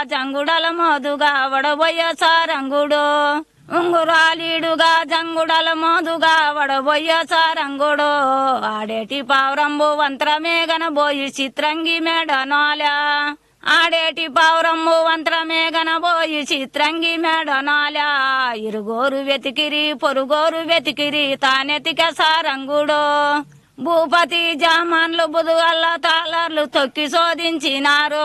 జంగుడల మోదుగా వడబోయ సారంగుడు ఉంగురాలీడుగా జంగుడల మోదుగా వడబోయ సారంగుడు ఆడేటి పావురంబు వంత్రమే గనబోయి చిత్రంగి మేడనాలా ఆడేటి పావురమ్ము వంత్రమే గనబోయి చిత్రంగి మేడనాలా ఇరుగోరు వెతికిరి పొరుగోరు వెతికిరి తానెతిక సారంగుడు భూపతి జామాన్లు బుదుగల్ల తాళర్లు తొక్కి శోధించినారు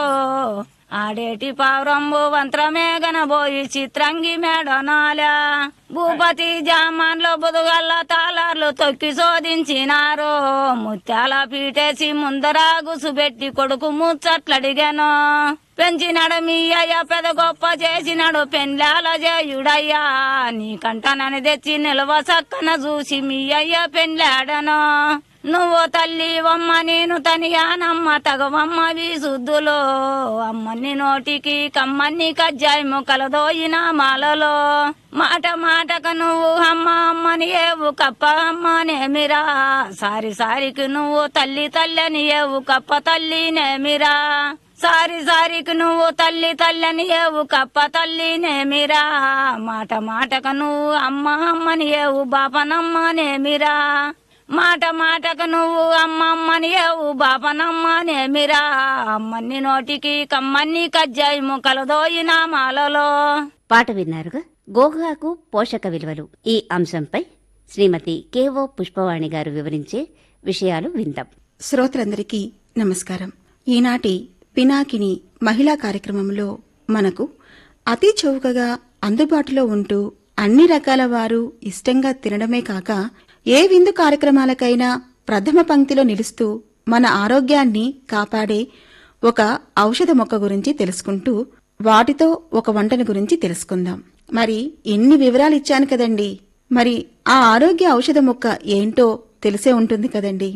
ఆడేటి పావురంబు వంత్రమే గనబోయి చిత్రంగి మేడనాలా భూపతి జామాన్లు బుదుగల్ల తాళర్లు తొక్కి శోధించినారు ముత్యాల పీటేసి ముందర గుసుబెట్టి కొడుకు ముచ్చట్లడిగాను పెంచినాడు మీ అయ్య పెద గొప్ప చేసినాడు పెండ్లాల చేయుడయ్యా నీకంటనని తెచ్చి నిలవ సక్కన చూసి మీ అయ్య పెండ్లాడను నువ్వు తల్లి వమ్మ నేను తనియానమ్మ తగవమ్మ వీసుద్దులో అమ్మని నోటికి కమ్మని కజ్జాయము కలదోయిన మాలలో మాట మాటకు నువ్వు అమ్మ అమ్మని ఏవు కప్ప అమ్మనేమిరా సారి సారికి నువ్వు తల్లి తల్లని ఏవు కప్ప తల్లి నేమిరా సారి సారికి నువ్వు తల్లి తల్లని ఏవు కప్ప తల్లి నేమిరా మాట మాటకు నువ్వు అమ్మ అమ్మని ఏవు బాపనమ్మనేమిరా మాట మాటకు నువ్వు అమ్మమ్మని ఏవు బాపనమ్మనేమిరా అమ్మని నోటికి కమ్మని కజ్జాయము కలదోయిన మాలలో పాట విన్నారుగా గోగాకు పోషక విలువలు ఈ అంశంపై శ్రీమతి కెఓ పుష్పవాణి గారు వివరించే విషయాలు విందాం శ్రోతలందరికీ నమస్కారం ఈనాటి పినాకిని మహిళా కార్యక్రమంలో మనకు అతి చౌకగా అందుబాటులో ఉంటూ అన్ని రకాల వారు ఇష్టంగా తినడమే కాక ఏ విందు కార్యక్రమాలకైనా ప్రథమ పంక్తిలో నిలుస్తూ మన ఆరోగ్యాన్ని కాపాడే ఒక ఔషధ మొక్క గురించి తెలుసుకుంటూ వాటితో ఒక వంటను గురించి తెలుసుకుందాం మరి ఎన్ని వివరాలు ఇచ్చాను కదండి మరి ఆ ఆరోగ్య ఔషధ మొక్క ఏంటో తెలిసే ఉంటుంది కదండి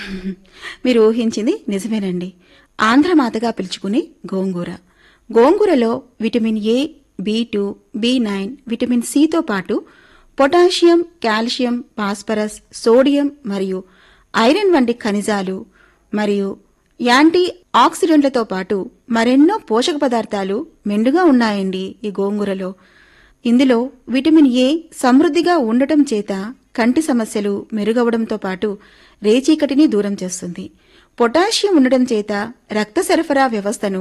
మీరు ఊహించింది నిజమేనండి ఆంధ్రమాతగా పిలుచుకునే గోంగూర గోంగూరలో vitamin A B two B nine vitamin సితో పాటు పొటాషియం కాల్షియం ఫాస్ఫరస్ సోడియం మరియు ఐరన్ వంటి ఖనిజాలు మరియు యాంటీ ఆక్సిడెంట్లతో పాటు మరెన్నో పోషక పదార్థాలు మెండుగా ఉన్నాయండి ఈ గోంగూరలో ఇందులో విటమిన్ ఏ సమృద్ధిగా ఉండటం చేత కంటి సమస్యలు మెరుగవడంతో పాటు రేచీకటిని దూరం చేస్తుంది పొటాషియం ఉండటం చేత రక్త సరఫరా వ్యవస్థను